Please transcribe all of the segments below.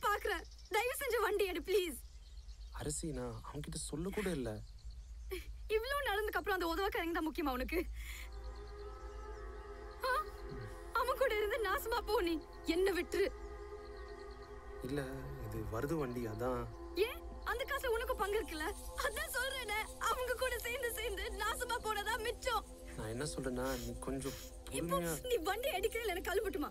பாக்குற தயவு செஞ்சு வண்டி எடு ப்ளீஸ் அரசி நான் அவன்கிட்ட சொல்ல கூட இல்ல இவ்ளோ நடந்ததுக்கு அப்புறம் அந்த உதவக்காரங்க தான் முக்கியமா உனக்கு ஆ? அவன் கூட இருந்து நாசமா போ நீ என்ன விட்டுரு இல்ல இது வருது வண்டி அதான் ஏன் அந்த காசுல உனக்கு பங்கு இருக்குல்ல அதான் சொல்றேனே அவங்க கூட சேர்ந்து சேர்ந்து நாசமா போனதா மிச்சம் நான் என்ன சொல்றேன்னா நீ கொஞ்சம் இப்போ பொறுமையா நீ வண்டி அடிக்கிறதுல எனக்கு கழுவட்டுமா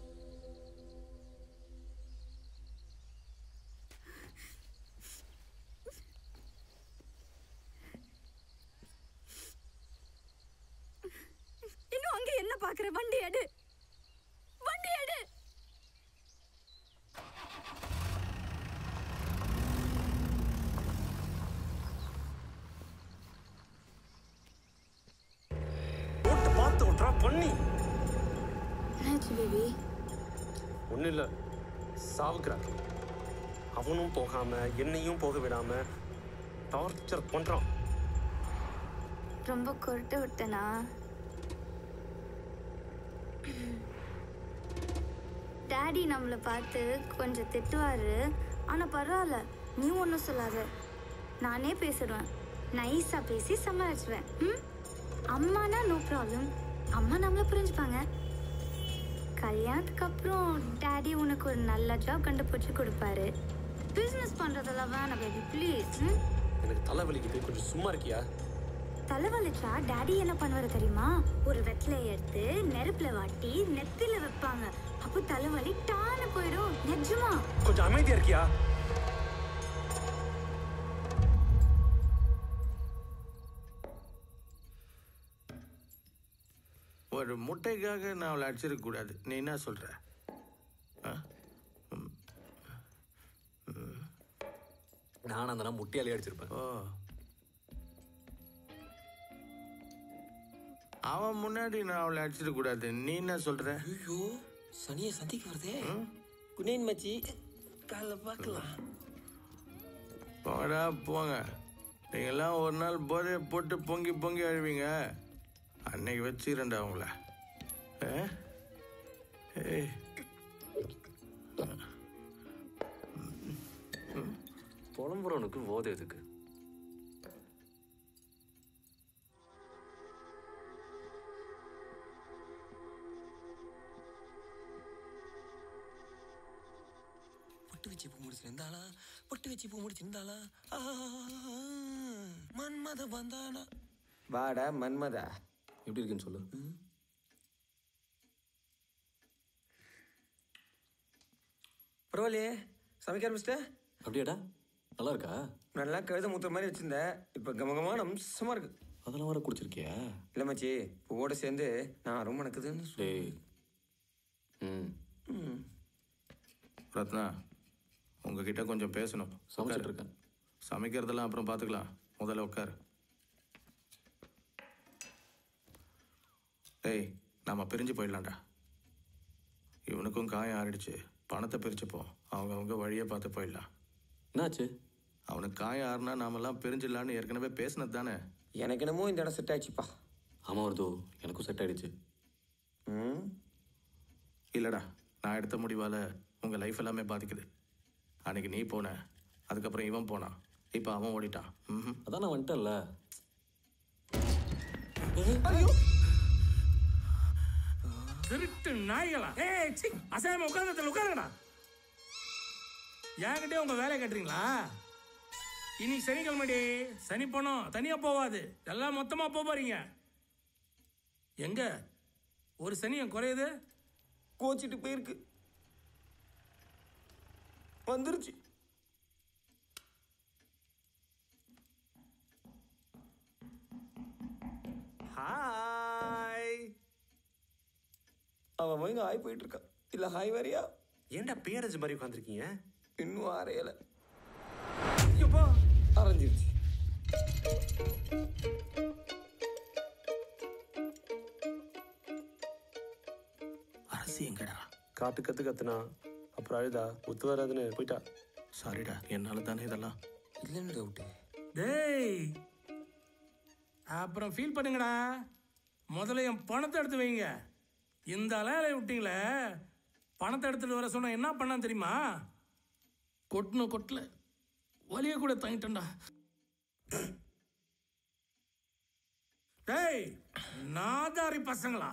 இன்னும் அங்க என்ன பாக்குற வண்டி எடு வண்டி எடு போட்டு பார்த்து விட்றா பண்ணி என்னாச்சு பேபி ஒன்றும் இல்லை சாவுக்கிறா அவனும் போகாம என்னையும் போக விடாம டார்ச்சர் பண்றான் ரொம்ப கொரட்டை விட்டனா டாடி நம்மளை பார்த்து கொஞ்சம் திட்டுவாரு ஆனால் பரவாயில்ல நீ ஒன்றும் சொல்லாத நானே பேசிடுவேன் நைஸாக பேசி சமாளிச்சுவேன் ம் அம்மானா நோ ப்ராப்ளம் அம்மா நம்மளை புரிஞ்சுப்பாங்க கல்யாணத்துக்கு அப்புறம் டாடி உனக்கு ஒரு நல்ல ஜாப் கண்டுபிடிச்சி கொடுப்பாரு பிஸ்னஸ் பண்ணுறதெல்லாம் வேணாம் பேபி ப்ளீஸ் ம் எனக்கு தலைவலிக்குது கொஞ்சம் சும்மா இருக்கியா தலைவலிச்சா டாடி என்ன பண்ணுவாரு தெரியுமா ஒரு வெத்தலையை எடுத்து நெருப்புல வாட்டி நெத்தில வைப்பாங்க அப்போ தலைவலி டான்னு போயிடும் நிஜமா கொஞ்சம் அமைதியா இருக்கியா ஒரு முட்டைக்காக நான் அவளை அடிச்சிருக்க கூடாது நீ என்ன சொல்ற ஆ? நான் அந்த முட்டையாலே அடிச்சிருப்பேன் ஓ அவன் முன்னாடி நான் அவளை அடிச்சிருக்க கூடாது நீ என்ன சொல்ற ஐயோ சனியை சந்திக்க வருதே குனேன் மச்சி காலைல பார்க்கலாம் போடா போங்க நீங்கெல்லாம் ஒரு நாள் போதையை போட்டு பொங்கி பொங்கி அழுவீங்க அன்னைக்கு வச்சுக்கிறேன்டா அவங்கள ஆ? ஏய் புலம்புறவனுக்கு போதை எதுக்கு பொட்டு வச்சு பூ முடிச்சிருந்தாளா பொட்டு வச்சு பூ முடிச்சிருந்தாளா ஆ, மன்மத வந்தானா வாடா மன்மதா எப்படி இருக்குன்னு சொல்லு பரவாயில்லையே சமைக்க ஆரம்பிச்சிட்ட அப்படியாடா நல்லா இருக்கா நல்லா கழுத மூத்த மாதிரி வச்சிருந்தேன் இப்போ கமகமான அம்சமா இருக்கு அதெல்லாம் வர குடிச்சிருக்கியா இல்லை மச்சி பூவோட சேர்ந்து நான் ரொம்ப நடக்குதுன்னு சொல்லு. டேய் ம் ம் ரத்னா உங்ககிட்ட கொஞ்சம் பேசணும் சமைச்சிட்டு இருக்கேன் சமைக்கிறதெல்லாம் அப்புறம் பார்த்துக்கலாம் முதல்ல உட்காரு டேய் நாம பிரிஞ்சு போயிடலாம்டா இவனுக்கும் காயம் ஆறிடுச்சு பணத்தை பிரிச்சுப்போம் அவங்க அவங்க வழியை பார்த்து போயிடலாம் என்னாச்சு அவனுக்கு காயம் ஆறுனா நாமெல்லாம் பிரிஞ்சிடலான்னு ஏற்கனவே பேசினது தானே எனக்கு என்னமோ இந்த இடம் செட் ஆயிடுச்சுப்பா ஆமாம் வருதோ எனக்கும் செட் ஆயிடுச்சு ம் இல்லைடா நான் எடுத்த முடிவால் உங்கள் லைஃப் எல்லாமே பாதிக்குது அன்னைக்கு நீ போன அதுக்கப்புறம் இவன் போனான் இப்போ அவன் ஓடிட்டான் ம் அதான் நான் வந்துட்டேன்ல திருட்டு நாய்களா ஏய் சி அசாம உட்கார்ந்து உட்காருங்கடா என்கிட்டே உங்க வேலையை கட்டுறீங்களா இன்னைக்கு சனிக்கிழமைடி சனி பணம் தனியா போவாது எல்லாம் மொத்தமா போக போறீங்க எங்க ஒரு சனியம் குறையுது கோச்சிட்டு போயிருக்கு வந்துருச்சு ஹாய் அவன் போய் ஹாய் போயிட்டு இருக்கான் இல்ல ஹாய் வரியா ஏன்டா பேரஞ்சு மாதிரி உட்காந்துருக்கீங்க இன்னும் அறையல ஐயோப்பா அரைஞ்சிருச்சு அரசு எங்கடா காட்டு கத்து கத்துனா அப்புறம் அழுதா ஒத்து வராதுன்னு போயிட்டா சாரிடா என்னால் தானே இதெல்லாம் இல்லைன்னு டவுட்டு டேய் அப்புறம் ஃபீல் பண்ணுங்கடா முதல்ல என் பணத்தை எடுத்து வைங்க இந்த அலையில விட்டீங்களே பணத்தை எடுத்துட்டு வர சொன்ன என்ன பண்ணான் தெரியுமா கொட்டின கொட்டில் வலிய கூட தாங்கிட்டேன்டா டேய் நாதாரி பசங்களா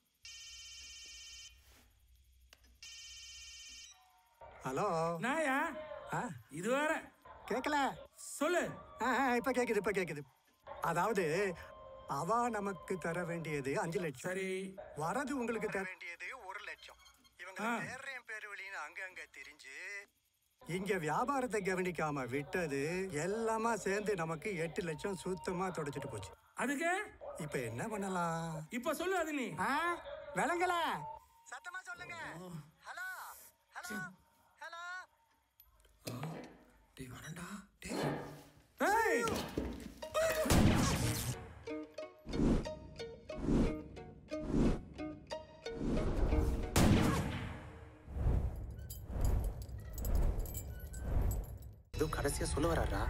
ஹலோ நாயா ஆ இது வேற கேட்கல சொல்லு ஆ ஆ, இப்ப கேக்குது இப்ப கேக்குது அதாவது அவ நமக்கு தர வேண்டியது அஞ்சு லட்சம் சரி வரது உங்களுக்கு தர வேண்டியது ஒரு லட்சம் இவங்க ஆ. பேரையும் பேரு வழின்னு அங்கங்க தெரிஞ்சு இங்க வியாபாரத்தை கவனிக்காம விட்டது எல்லாமா சேர்ந்து நமக்கு எட்டு லட்சம் சுத்தமா தொடச்சிட்டு போச்சு அதுக்கு இப்ப என்ன பண்ணலாம் இப்ப சொல்லு அது நீ ஆ விளங்கல சத்தமா சொல்லுங்க ஹலோ ஹலோ ஹலோ டேய் வரண்டா டேய் ஏய் ஏதோ கடைசியா சொல்ல வராரா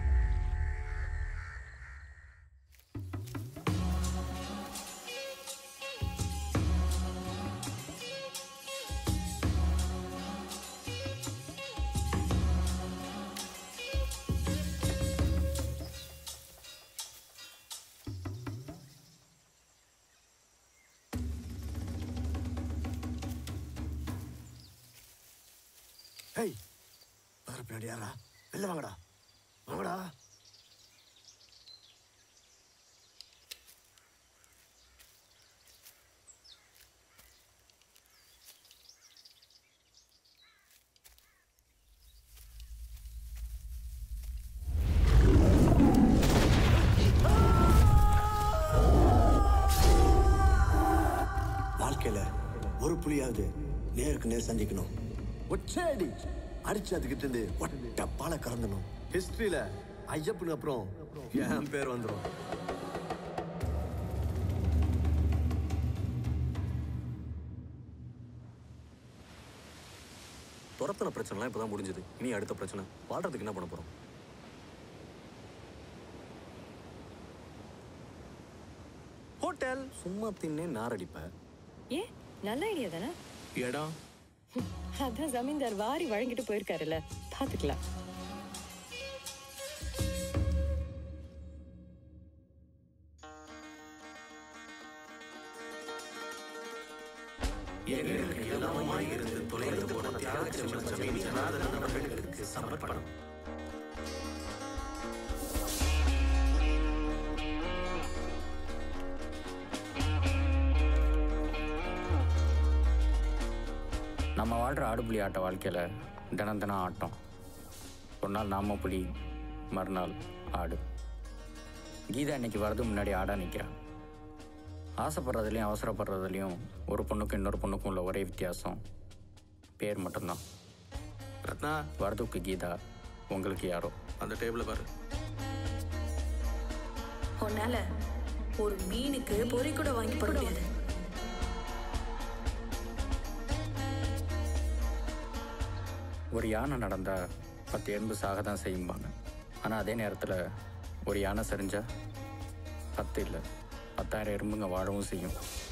ஹேய் வர பின்னாடி யாரா வெளில வாங்கடா வாங்கடா வாழ்க்கையில ஒரு புலியாவது நேருக்கு நேர் சந்திக்கணும் ஒற்றடி அடிச்சு அதுக்கிட்ட இருந்து ஒட்ட பால கறந்தணும் ஹிஸ்டரியில ஐயப்பனுக்கு அப்புறம் என் பேர் வந்துடும் துரத்தின பிரச்சனைலாம் இப்பதான் முடிஞ்சது இனி அடுத்த பிரச்சனை வாழ்றதுக்கு என்ன பண்ண போறோம் ஹோட்டல் சும்மா தின்னே நாரடிப்ப ஏன் நல்ல ஐடியா தானே இடம் அதான் ஜமீன்தார் வாரி வழங்கிட்டு போயிருக்காருல்ல பாத்துக்கலாம் எங்களுக்கு எல்லாமாய் இருந்து தொலைந்து போன தியாக செம்மன் ஜமீன் ஜனார்தனன் அவர்களுக்கு சமர்ப்பணம் நம்ம வாழ்கிற ஆடுபுலி ஆட்ட வாழ்க்கையில் தினம் தினம் ஆட்டம் ஒரு நாள் நாம புலி மறுநாள் ஆடு கீதா இன்னைக்கு வரது முன்னாடி ஆடாக நிற்கிறான் ஆசைப்படுறதுலையும் அவசரப்படுறதுலையும் ஒரு பொண்ணுக்கும் இன்னொரு பொண்ணுக்கும் உள்ள ஒரே வித்தியாசம் பேர் மட்டும்தான் ரத்னா வரதுக்கு கீதா உங்களுக்கு யாரோ அந்த டேபிள பாரு உன்னால ஒரு மீனுக்கு பொறி கூட வாங்கி போட முடியாது ஒரு யானை நடந்தால் பத்து எறும்பு சாக தான் செய்யும்பாங்க ஆனால் அதே நேரத்தில் ஒரு யானை சரிஞ்சா பத்து இல்லை பத்தாயிரம் எறும்புங்க வாழவும் செய்யும்